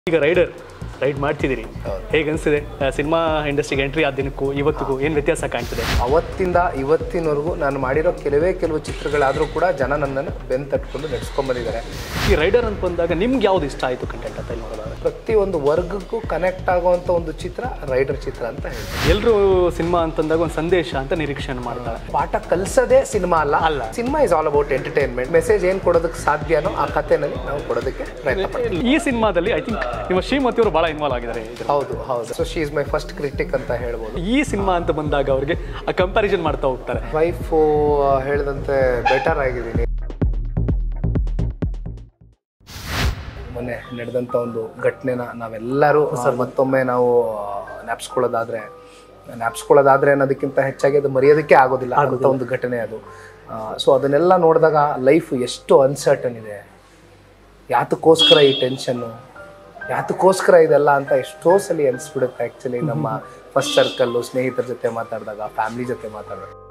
ಈಗ rider ride ಮಾಡ್ತಿದ್ದೀರಿ ಹೌದು. ಹೇಗೆ ಅನಿಸ್ತಿದೆ ಸಿನಿಮಾ ಇಂಡಸ್ಟ್ರಿಗೆ ಎಂಟ್ರಿ ಆದ ದಿನಕ್ಕೂ ಇವತ್ತಿಗೂ ಏನು ವ್ಯತ್ಯಾಸ ಕಾಣ್ತಿದೆ ಅವತ್ತಿಂದ ಇವತ್ತಿನವರೆಗೂ ನಾನು ಮಾಡಿರೋ ಕೆಲವೇ ಕೆಲವು ಚಿತ್ರಗಳಾದರೂ ಕೂಡ ಜನ ನನ್ನನ್ನು ಬೆನ್ ತಟ್ಕೊಂಡು ನಡೆಸ್ಕೊಂಬಂದಿದ್ದಾರೆ ಈ ರೈಡರ್ ಅಂತ ಬಂದಾಗ ನಿಮ್ಗೆ ಯಾವ್ದು ಇಷ್ಟ ಆಯಿತು ಕಂಟೆಂಟ್ ಅಂತ ಇಲ್ಲಿ ನೋಡೋದಾದ್ರೆ ಪ್ರತಿಯೊಂದು ವರ್ಗಕ್ಕೂ ಕನೆಕ್ಟ್ ಆಗುವಂಥ ಒಂದು ಚಿತ್ರ ರೈಡರ್ ಚಿತ್ರ ಅಂತ ಹೇಳ್ತೀನಿ ಎಲ್ಲರೂ ಸಿನಿಮಾ ಅಂತಂದಾಗ ಒಂದು ಸಂದೇಶ ಅಂತ ನಿರೀಕ್ಷೆ ಮಾಡ್ತಾರೆ ಪಾಠ ಕಲಿಸೋದೇ ಸಿನಿಮಾ ಅಲ್ಲ ಅಲ್ಲ. Cinema is all about entertainment message ಏನು ಕೊಡೋದಕ್ಕೆ ಸಾಧ್ಯನೋ ಆ ಕಥೆನಲ್ಲಿ ನಾವು ಕೊಡೋದಕ್ಕೆ ಪ್ರಯತ್ನ ಪಡ್ತೀವಿ ಈ ಸಿನಿಮಾದಲ್ಲಿ ಐ ಥಿಂಕ್ ನಿಮ್ಮ ಶ್ರೀಮತಿಯವರು ಭಾಳ ಇನ್ವಾಲ್ವ್ ಆಗಿದ್ದಾರೆ ಇದ್ರಲ್ಲಿ. ಹೌದು ಹೌದು so she is my first critic ಅಂತ ಹೇಳ್ಬೋದು ಈ ಸಿನಿಮಾ ಅಂತ ಬಂದಾಗ ಅವ್ರಿಗೆ ಆ ಕಂಪ್ಯಾರಿಸನ್ ಮಾಡ್ತಾ ಹೋಗ್ತಾರೆ ವೈಫು ಹೇಳಿದಂತೆ ಬೆಟರ್ ಆಗಿದ್ದೀನಿ ಮೊನ್ನೆ ನಡೆದಂಥ ಒಂದು ಘಟನೆನ ನಾವೆಲ್ಲರೂ ಮತ್ತೊಮ್ಮೆ ನಾವು ನ್ಯಾಪ್ಸ್ಕೊಳ್ಳೋದಾದ್ರೆ ನ್ಯಾಪ್ಸ್ಕೊಳ್ಳೋದಾದ್ರೆ ಅನ್ನೋದಕ್ಕಿಂತ ಹೆಚ್ಚಾಗಿ ಅದು ಮರೆಯೋದಕ್ಕೆ ಆಗೋದಿಲ್ಲ ಅಂತ ಒಂದು ಘಟನೆ ಅದು ಸೊ ಅದನ್ನೆಲ್ಲ ನೋಡಿದಾಗ ಲೈಫ್ ಎಷ್ಟು ಅನ್ಸರ್ಟನ್ ಇದೆ ಯಾತಕ್ಕೋಸ್ಕರ ಈ ಟೆನ್ಷನ್ನು ಯಾತಕ್ಕೋಸ್ಕರ ಇದೆಲ್ಲ ಅಂತ ಎಷ್ಟೋ ಸಲ ಅನಿಸ್ಬಿಡುತ್ತೆ ಆ್ಯಕ್ಚುಲಿ ನಮ್ಮ ಫಸ್ಟ್ ಸರ್ಕಲ್ಲು ಸ್ನೇಹಿತರ ಜೊತೆ ಮಾತಾಡಿದಾಗ ಫ್ಯಾಮಿಲಿ ಜೊತೆ ಮಾತಾಡಿದಾಗ